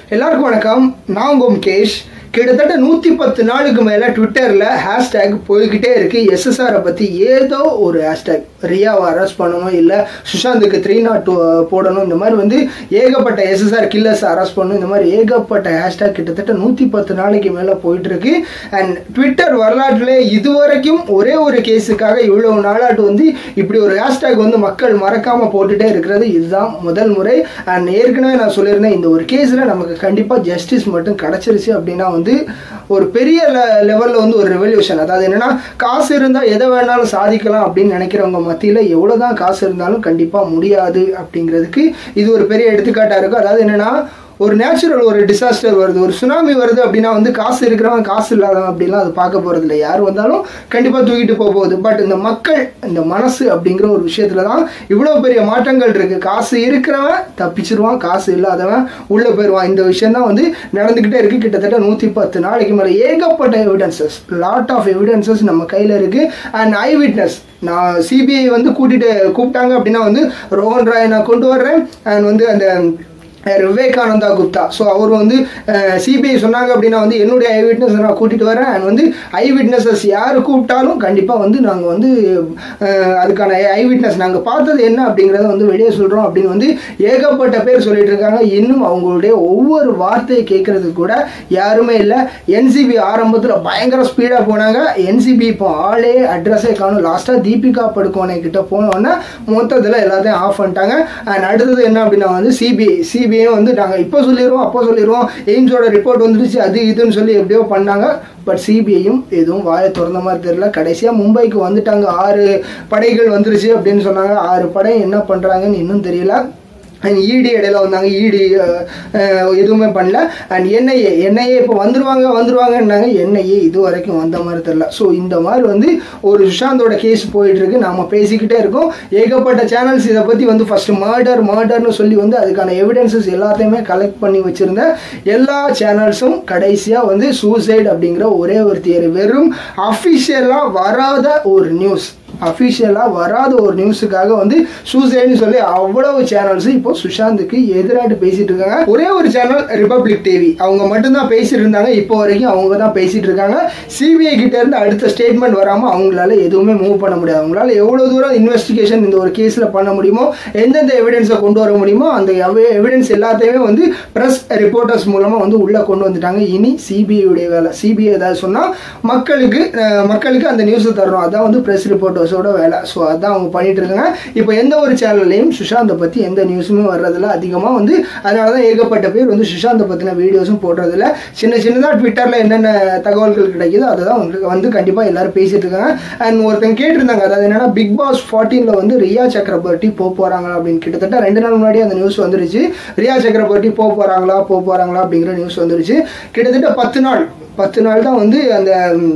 எல்லாருக்கும் வணக்கம் நான் உங்க முகேஷ் கிட்டத்தட்ட நூற்றி பத்து நாளுக்கு மேலே ட்விட்டரில் ஹேஷ்டேக் போய்கிட்டே இருக்கு எஸ்எஸ்ஆரை பற்றி ஏதோ ஒரு ஹேஷ்டேக் ரியாவை அரெஸ்ட் பண்ணணும் இல்லை சுஷாந்துக்கு த்ரீ நாட் போடணும் இந்த மாதிரி வந்து ஏகப்பட்ட எஸ்எஸ்ஆர் கில்லர்ஸ் அரெஸ்ட் பண்ணணும் இந்த மாதிரி ஏகப்பட்ட ஹேஷ்டேக் கிட்டத்தட்ட நூற்றி பத்து நாளைக்கு மேலே போயிட்டு இருக்கு அண்ட் ட்விட்டர் வரலாற்றிலே இதுவரைக்கும் ஒரே ஒரு கேஸுக்காக இவ்வளவு நாளாட்டு வந்து இப்படி ஒரு ஹேஷ்டேக் வந்து மக்கள் மறக்காம போட்டுட்டே இருக்கிறது இதுதான் முதல் முறை அண்ட் ஏற்கனவே நான் சொல்லியிருந்தேன் இந்த ஒரு கேஸில் நமக்கு கண்டிப்பாக ஜஸ்டிஸ் மட்டும் கிடச்சிருச்சு அப்படின்னா வந்து ஒரு பெரிய லெவலில் வந்து ஒரு ரெவல்யூஷன் அதாவது என்னன்னா காசு இருந்தால் எதை வேணாலும் சாதிக்கலாம் அப்படின்னு நினைக்கிறவங்க மத்தியில் எவ்வளோ தான் காசு இருந்தாலும் கண்டிப்பாக முடியாது அப்படிங்கிறதுக்கு இது ஒரு பெரிய எடுத்துக்காட்டாக இருக்கும் அதாவது என்னன்னா ஒரு நேச்சுரல் ஒரு டிசாஸ்டர் வருது ஒரு சுனாமி வருது அப்படின்னா வந்து காசு இருக்கிறவன் காசு இல்லாதவன் அப்படிலாம் அது பார்க்க போகிறது இல்லை யார் வந்தாலும் கண்டிப்பாக தூக்கிட்டு போக போகுது பட் இந்த மக்கள் இந்த மனசு அப்படிங்கிற ஒரு விஷயத்துல தான் இவ்வளோ பெரிய மாற்றங்கள் இருக்குது காசு இருக்கிறவன் தப்பிச்சிருவான் காசு இல்லாதவன் உள்ளே போயிடுவான் இந்த விஷயம் தான் வந்து நடந்துக்கிட்டே இருக்குது கிட்டத்தட்ட நூற்றி பத்து நாளைக்கு மேலே ஏகப்பட்ட எவிடன்சஸ் லாட் ஆஃப் எவிடன்சஸ் நம்ம கையில் இருக்குது அண்ட் ஐ விட்னஸ் நான் சிபிஐ வந்து கூட்டிகிட்டு கூப்பிட்டாங்க அப்படின்னா வந்து ரோஹன் ராய் நான் கொண்டு வர்றேன் அண்ட் வந்து அந்த விவேகானந்தா குப்தா ஸோ அவர் வந்து சிபிஐ சொன்னாங்க அப்படின்னா வந்து என்னுடைய ஐ விட்னஸ் நான் கூட்டிகிட்டு வரேன் அண்ட் வந்து ஐ விட்னஸஸ் யார் கூப்பிட்டாலும் கண்டிப்பாக வந்து நாங்கள் வந்து அதுக்கான ஐ விட்னஸ் நாங்கள் பார்த்தது என்ன அப்படிங்கிறத வந்து வெளியே சொல்கிறோம் அப்படின்னு வந்து ஏகப்பட்ட பேர் சொல்லிட்டு இருக்காங்க இன்னும் அவங்களுடைய ஒவ்வொரு வார்த்தையை கேட்கறதுக்கு கூட யாருமே இல்லை என்சிபி ஆரம்பத்தில் பயங்கர ஸ்பீடாக போனாங்க என்சிபி இப்போ ஆளே அட்ரஸே காணும் லாஸ்ட்டாக தீபிகா படுக்கோனை கிட்ட போனோடனே மொத்தத்தில் எல்லாத்தையும் ஆஃப் பண்ணிட்டாங்க அண்ட் அடுத்தது என்ன அப்படின்னா வந்து சிபிஐ சிபிஐ வந்து நாங்கள் இப்போ சொல்லிடுவோம் அப்போ சொல்லிடுவோம் எய்ம்ஸோட ரிப்போர்ட் வந்துருச்சு அது இதுன்னு சொல்லி எப்படியோ பண்ணாங்க பட் சிபிஐயும் எதுவும் வாயை திறந்த மாதிரி தெரியல கடைசியாக மும்பைக்கு வந்துட்டாங்க ஆறு படைகள் வந்துருச்சு அப்படின்னு சொன்னாங்க ஆறு படை என்ன பண்ணுறாங்கன்னு இன்னும் தெரியல அண்ட் இடி இடையில வந்தாங்க இடி எதுவுமே பண்ணல அண்ட் என்ஐஏ என்ஐஏ இப்போ வந்துருவாங்க வந்துருவாங்கன்னாங்க என்ஐஏ இது வரைக்கும் வந்த மாதிரி தெரில ஸோ இந்த மாதிரி வந்து ஒரு சுஷாந்தோட கேஸ் போயிட்டு இருக்கு நாம பேசிக்கிட்டே இருக்கோம் ஏகப்பட்ட சேனல்ஸ் இதை பற்றி வந்து ஃபர்ஸ்ட் மர்டர் மர்டர்னு சொல்லி வந்து அதுக்கான எவிடன்சஸ் எல்லாத்தையுமே கலெக்ட் பண்ணி வச்சிருந்த எல்லா சேனல்ஸும் கடைசியாக வந்து சூசைட் அப்படிங்கிற ஒரே ஒரு தியரி வெறும் அஃபிஷியலாக வராத ஒரு நியூஸ் அஃபிஷியலாக வராத ஒரு நியூஸுக்காக வந்து சூசைட்னு சொல்லி அவ்வளவு சேனல்ஸ் இப்போ சுஷாந்துக்கு எதிராட்டு பேசிட்டு இருக்காங்க ஒரே ஒரு சேனல் ரிபப்ளிக் டிவி அவங்க மட்டும்தான் பேசிட்டு இருந்தாங்க இப்போ வரைக்கும் அவங்க தான் பேசிட்டு இருக்காங்க சிபிஐ கிட்ட இருந்து அடுத்த ஸ்டேட்மெண்ட் வராமல் அவங்களால எதுவுமே மூவ் பண்ண முடியாது அவங்களால எவ்வளோ தூரம் இன்வெஸ்டிகேஷன் இந்த ஒரு கேஸில் பண்ண முடியுமோ எந்தெந்த எவிடன்ஸை கொண்டு வர முடியுமோ அந்த எவிடன்ஸ் எல்லாத்தையுமே வந்து ப்ரெஸ் ரிப்போர்ட்டர்ஸ் மூலமாக வந்து உள்ளே கொண்டு வந்துட்டாங்க இனி சிபிஐடைய வேலை சிபிஐ ஏதாவது சொன்னால் மக்களுக்கு மக்களுக்கு அந்த நியூஸை தரணும் அதான் வந்து ப்ரெஸ் ரிப்போர்ட்டர்ஸோட வேலை ஸோ அதான் அவங்க பண்ணிட்டு இருக்காங்க இப்போ எந்த ஒரு சேனல்லையும் சுஷாந்தை பற்றி எந்த நியூஸுமே வர்றதில்ல அதிகமாக வந்து அதனால தான் ஏகப்பட்ட பேர் வந்து சுஷாந்தை பற்றின வீடியோஸும் போடுறதில்ல சின்ன சின்னதாக ட்விட்டரில் என்னென்ன தகவல்கள் கிடைக்குதோ அதை தான் வந்து வந்து கண்டிப்பாக எல்லாரும் பேசிட்டு இருக்காங்க அண்ட் ஒருத்தங்க கேட்டிருந்தாங்க அதாவது என்னன்னா பிக் பாஸ் ஃபார்ட்டீனில் வந்து ரியா சக்கரவர்த்தி போக போகிறாங்களா அப்படின்னு கிட்டத்தட்ட ரெண்டு நாள் முன்னாடி அந்த நியூஸ் வந்துருச்சு ரியா சக்கரவர்த்தி போக போகிறாங்களா போக போகிறாங்களா அப்படிங்கிற நியூஸ் வந்துருச்சு கிட்டத்தட்ட பத்து நாள் பத்து நாள் தான் வந்து அந்த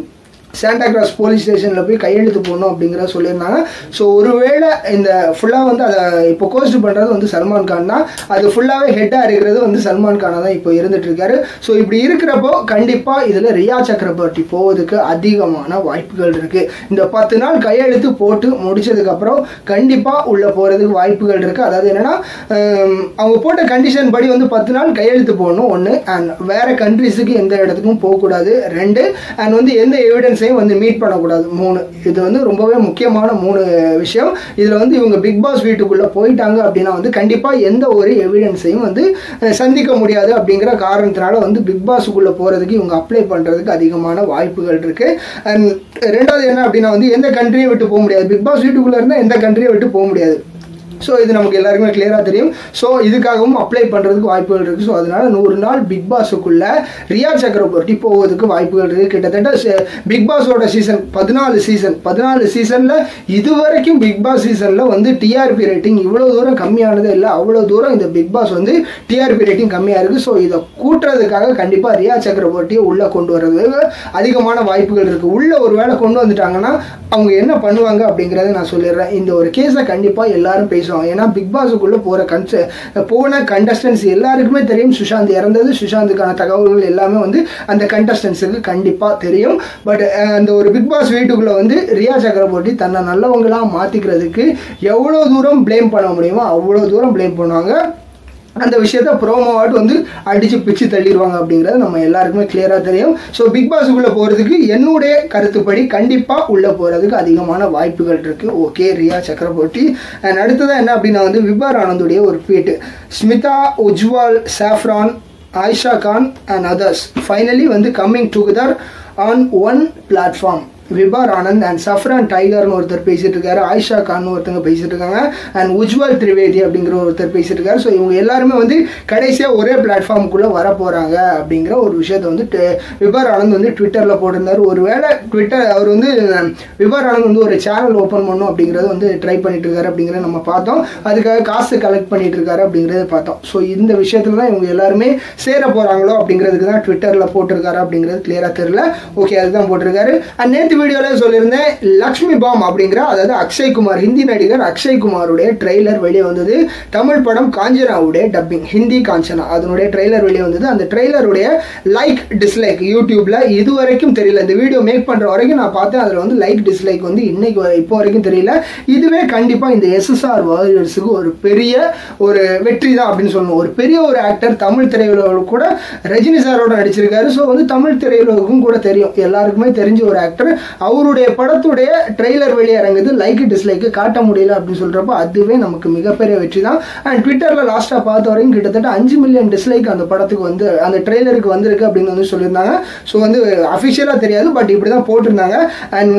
சாண்டா கிராஸ் போலீஸ் ஸ்டேஷனில் போய் கையெழுத்து போடணும் அப்படிங்கிற சொல்லியிருந்தாங்க ஸோ ஒருவேளை இந்த ஃபுல்லாக வந்து அதை இப்போ கோஸ்ட் பண்ணுறது வந்து சல்மான் கான் தான் அது ஃபுல்லாகவே ஹெட்டாக இருக்கிறது வந்து சல்மான் கானாக தான் இப்போ இருந்துட்டு இருக்காரு ஸோ இப்படி இருக்கிறப்போ கண்டிப்பாக இதில் ரியா சக்கரவர்த்தி போவதுக்கு அதிகமான வாய்ப்புகள் இருக்குது இந்த பத்து நாள் கையெழுத்து போட்டு முடிச்சதுக்கப்புறம் கண்டிப்பாக உள்ளே போகிறதுக்கு வாய்ப்புகள் இருக்குது அதாவது என்னென்னா அவங்க போட்ட கண்டிஷன் படி வந்து பத்து நாள் கையெழுத்து போடணும் ஒன்று அண்ட் வேறு கண்ட்ரிஸுக்கு எந்த இடத்துக்கும் போகக்கூடாது ரெண்டு அண்ட் வந்து எந்த எவிடன்ஸ் எவிடன்ஸையும் வந்து மீட் பண்ணக்கூடாது மூணு இது வந்து ரொம்பவே முக்கியமான மூணு விஷயம் இதில் வந்து இவங்க பிக் பாஸ் வீட்டுக்குள்ளே போயிட்டாங்க அப்படின்னா வந்து கண்டிப்பாக எந்த ஒரு எவிடன்ஸையும் வந்து சந்திக்க முடியாது அப்படிங்கிற காரணத்தினால வந்து பிக் பாஸுக்குள்ளே போகிறதுக்கு இவங்க அப்ளை பண்ணுறதுக்கு அதிகமான வாய்ப்புகள் இருக்குது அண்ட் ரெண்டாவது என்ன அப்படின்னா வந்து எந்த கண்ட்ரியை விட்டு போக முடியாது பிக் பாஸ் வீட்டுக்குள்ளே இருந்தால் எந்த கண்ட்ரியை விட்டு போக முடியாது ஸோ இது நமக்கு எல்லாருக்குமே கிளியராக தெரியும் ஸோ இதுக்காகவும் அப்ளை பண்ணுறதுக்கு வாய்ப்புகள் இருக்குது ஸோ அதனால நூறு நாள் பிக் பாஸுக்குள்ள ரியா சக்கரவர்த்தி போவதுக்கு வாய்ப்புகள் இருக்குது கிட்டத்தட்ட பிக் பாஸோட சீசன் பதினாலு சீசன் பதினாலு சீசனில் இது வரைக்கும் பிக் பாஸ் சீசனில் வந்து டிஆர்பி ரேட்டிங் இவ்வளோ தூரம் கம்மியானது இல்லை அவ்வளோ தூரம் இந்த பிக் பாஸ் வந்து டிஆர்பி ரேட்டிங் கம்மியாக இருக்குது ஸோ இதை கூட்டுறதுக்காக கண்டிப்பாக ரியா சக்கரவர்த்தியை உள்ளே கொண்டு வர்றது அதிகமான வாய்ப்புகள் இருக்குது உள்ளே ஒரு வேளை கொண்டு வந்துட்டாங்கன்னா அவங்க என்ன பண்ணுவாங்க அப்படிங்கிறத நான் சொல்லிடுறேன் இந்த ஒரு கேஸை கண்டிப்பாக எல்லாரும் பேசுவாங்க ஏன்னா பிக் பாஸுக்குள்ளே போகிற கன்ச போன கண்டஸ்டன்ஸ் எல்லாருக்குமே தெரியும் சுஷாந்த் இறந்தது சுஷாந்துக்கான தகவல்கள் எல்லாமே வந்து அந்த கண்டஸ்டன்ஸுக்கு கண்டிப்பாக தெரியும் பட் அந்த ஒரு பிக் பாஸ் வீட்டுக்குள்ளே வந்து ரியா சக்கரவர்த்தி தன்னை நல்லவங்களாக மாற்றிக்கிறதுக்கு எவ்வளோ தூரம் ப்ளேம் பண்ண முடியுமோ அவ்வளோ தூரம் ப்ளேம் பண்ணுவாங்க அந்த விஷயத்த ப்ரோமோவாட் வந்து அடிச்சு பிச்சு தள்ளிடுவாங்க அப்படிங்கிறது நம்ம எல்லாருக்குமே கிளியராக தெரியும் ஸோ பிக் பாஸுக்குள்ளே போகிறதுக்கு என்னுடைய கருத்துப்படி கண்டிப்பாக உள்ளே போகிறதுக்கு அதிகமான வாய்ப்புகள் இருக்குது ஓகே ரியா சக்கரவர்த்தி அண்ட் அடுத்ததாக என்ன அப்படின்னா வந்து விபார் ஆனந்துடைய ஒரு tweet Smita Ujjwal Saffron Ayesha Khan and others finally வந்து coming together on one platform Vibhor Anand and Saffron டைகர்னு ஒருத்தர் பேசிட்டு இருக்காரு ஆயிஷா கான் ஒருத்தங்க பேசிட்டு இருக்காங்க அண்ட் உஜ்வல் திரிவேதி அப்படிங்கிற ஒருத்தர் பேசிட்டு இருக்காரு ஸோ இவங்க எல்லாருமே வந்து கடைசியாக ஒரே பிளாட்ஃபார்முக்குள்ளே வர போகிறாங்க அப்படிங்கிற ஒரு விஷயத்த வந்து ட- விபார் ஆனந்த் வந்து ட்விட்டரில் போட்டிருந்தாரு ஒருவேளை ட்விட்டர் அவர் வந்து விபார் ஆனந்த் வந்து ஒரு சேனல் ஓப்பன் பண்ணும் அப்படிங்கிறத வந்து ட்ரை பண்ணிட்டு இருக்காரு அப்படிங்கிறத நம்ம பார்த்தோம் அதுக்காக காசு கலெக்ட் பண்ணிட்டு இருக்காரு அப்படிங்கிறத பார்த்தோம் ஸோ இந்த விஷயத்துல தான் இவங்க எல்லாருமே சேர போகிறாங்களோ அப்படிங்கிறதுக்கு தான் ட்விட்டரில் போட்டிருக்காரு அப்படிங்கிறது கிளியராக தெரியல ஓகே அதுதான் போட்டிருக்காரு அண்ட் நேற்று வீடியோவில் சொல்லியிருந்தேன் லக்ஷ்மி பாம் அப்படிங்கிற அதாவது அக்ஷய் குமார் ஹிந்தி நடிகர் அக்ஷய் குமாருடைய ட்ரெய்லர் வெளியே வந்தது தமிழ் படம் காஞ்சனாவுடைய டப்பிங் ஹிந்தி காஞ்சனா அதனுடைய ட்ரெய்லர் வெளியே வந்தது அந்த ட்ரெய்லருடைய லைக் டிஸ்லைக் யூடியூப்ல இது வரைக்கும் தெரியல இந்த வீடியோ மேக் பண்ற வரைக்கும் நான் பார்த்தேன் அதில் வந்து லைக் டிஸ்லைக் வந்து இன்னைக்கு வரை- இப்போ வரைக்கும் தெரியல இதுவே கண்டிப்பாக இந்த எஸ்எஸ்ஆர் வாரியர்ஸுக்கு ஒரு பெரிய ஒரு வெற்றி தான் அப்படின்னு சொல்லணும் ஒரு பெரிய ஒரு ஆக்டர் தமிழ் திரையுலகில் கூட ரஜினி சாரோட நடிச்சிருக்காரு ஸோ வந்து தமிழ் திரையுலகுக்கும் கூட தெரியும் எல்லாருக்குமே தெரிஞ்ச ஒரு ஆக்டர் அவருடைய படத்துடைய ட்ரெய்லர் வெளியே இறங்குது லைக் டிஸ்லைக்கு காட்ட முடியல அப்படின்னு சொல்றப்போ அதுவே நமக்கு மிகப்பெரிய வெற்றி தான் அண்ட் ட்விட்டரில் லாஸ்ட்டாக பார்த்த வரைக்கும் கிட்டத்தட்ட அஞ்சு மில்லியன் டிஸ்லைக் அந்த படத்துக்கு வந்து அந்த ட்ரெய்லருக்கு வந்திருக்கு அப்படின்னு வந்து சொல்லியிருந்தாங்க ஸோ வந்து அஃபிஷியலாக தெரியாது பட் இப்படி தான் போட்டிருந்தாங்க அண்ட்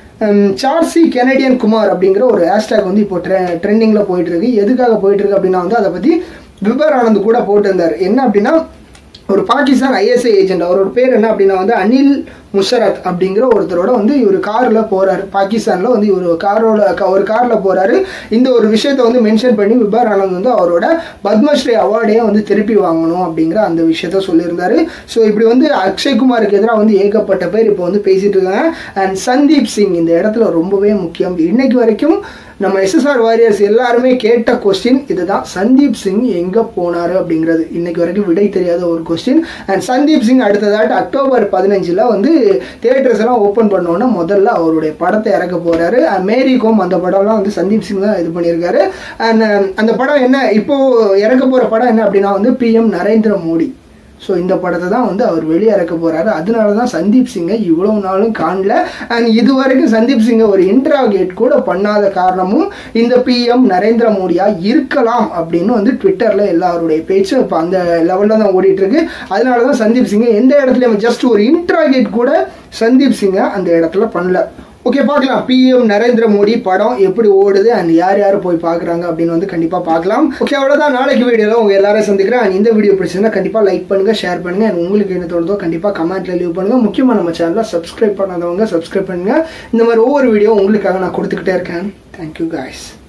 சார்சி கெனடியன் குமார் அப்படிங்கிற ஒரு ஹேஷ்டேக் வந்து இப்போ ட்ரெ ட்ரெண்டிங்கில் போயிட்டு இருக்கு எதுக்காக போயிட்டு இருக்கு அப்படின்னா வந்து அதை பற்றி விபர் ஆனந்த் கூட போட்டிருந்தார் என்ன அப்படின்னா ஒரு பாகிஸ்தான் ஐஎஸ்ஐ ஏஜென்ட் அவரோட பேர் என்ன அப்படின்னா வந்து அனில் முஷரத் அப்படிங்கிற ஒருத்தரோட வந்து இவர் காரில் போறாரு பாகிஸ்தானில் வந்து இவர் காரோட க- ஒரு காரில் போறாரு இந்த ஒரு விஷயத்தை வந்து மென்ஷன் பண்ணி விபார் ஆனந்த் வந்து அவரோட பத்மஸ்ரீ அவார்டையே வந்து திருப்பி வாங்கணும் அப்படிங்கிற அந்த விஷயத்த சொல்லியிருந்தாரு ஸோ இப்படி வந்து அக்ஷய் குமாருக்கு எதிராக வந்து ஏகப்பட்ட பேர் இப்போ வந்து பேசிட்டு இருக்காங்க அண்ட் சந்தீப் சிங் இந்த இடத்துல ரொம்பவே முக்கியம் இன்னைக்கு வரைக்கும் நம்ம எஸ்எஸ்ஆர் வாரியர்ஸ் எல்லாருமே கேட்ட கொஸ்டின் இதுதான் சந்தீப் சிங் எங்கே போனார் அப்படிங்கிறது இன்னைக்கு வரைக்கும் விடை தெரியாத ஒரு கொஸ்டின் அண்ட் சந்தீப் சிங் அடுத்ததாட்டு அக்டோபர் பதினஞ்சில் வந்து தியேட்டர்ஸ் எல்லாம் ஓப்பன் பண்ணோன்னா முதல்ல அவருடைய படத்தை இறக்க போறாரு அண்ட் மேரி கோம் அந்த படம்லாம் வந்து சந்தீப் சிங் தான் இது பண்ணியிருக்காரு அண்ட் அந்த படம் என்ன இப்போ இறக்க போகிற படம் என்ன அப்படின்னா வந்து பிஎம் நரேந்திர மோடி ஸோ இந்த படத்தை தான் வந்து அவர் வெளியே இறக்க போறாரு அதனால தான் சந்தீப் சிங்கை இவ்வளவு நாளும் காணல அண்ட் இது வரைக்கும் சந்தீப் சிங்கை ஒரு இன்ட்ராகேட் கூட பண்ணாத காரணமும் இந்த பிஎம் நரேந்திர மோடியா இருக்கலாம் அப்படின்னு வந்து ட்விட்டர்ல எல்லாருடைய பேச்சு இப்போ அந்த லெவலில் தான் ஓடிட்டு இருக்கு அதனால தான் சந்தீப் சிங்கை எந்த இடத்துலையும் ஜஸ்ட் ஒரு இன்ட்ராகேட் கூட சந்தீப் சிங்கை அந்த இடத்துல பண்ணல ஓகே பார்க்கலாம் பிஎம் நரேந்திர மோடி படம் எப்படி ஓடுது அண்ட் யார் யார் போய் பார்க்குறாங்க அப்படின்னு வந்து கண்டிப்பாக பார்க்கலாம் ஓகே அவ்வளோதான் நாளைக்கு வீடியோவில் உங்கள் எல்லாரும் சந்திக்கிறேன் அண்ட் இந்த வீடியோ பிடிச்சிருந்தா கண்டிப்பாக லைக் பண்ணுங்கள் ஷேர் பண்ணுங்கள் அண்ட் உங்களுக்கு என்ன தோணுதோ கண்டிப்பாக கமெண்ட்டில் லீவ் பண்ணுங்கள் முக்கியமாக நம்ம சேனலை சப்ஸ்கிரைப் பண்ணாதவங்க சப்ஸ்கிரைப் பண்ணுங்கள் இந்த மாதிரி ஒவ்வொரு வீடியோ உங்களுக்காக நான் கொடுத்துக்கிட்டே இருக்கேன் தேங்க்யூ guys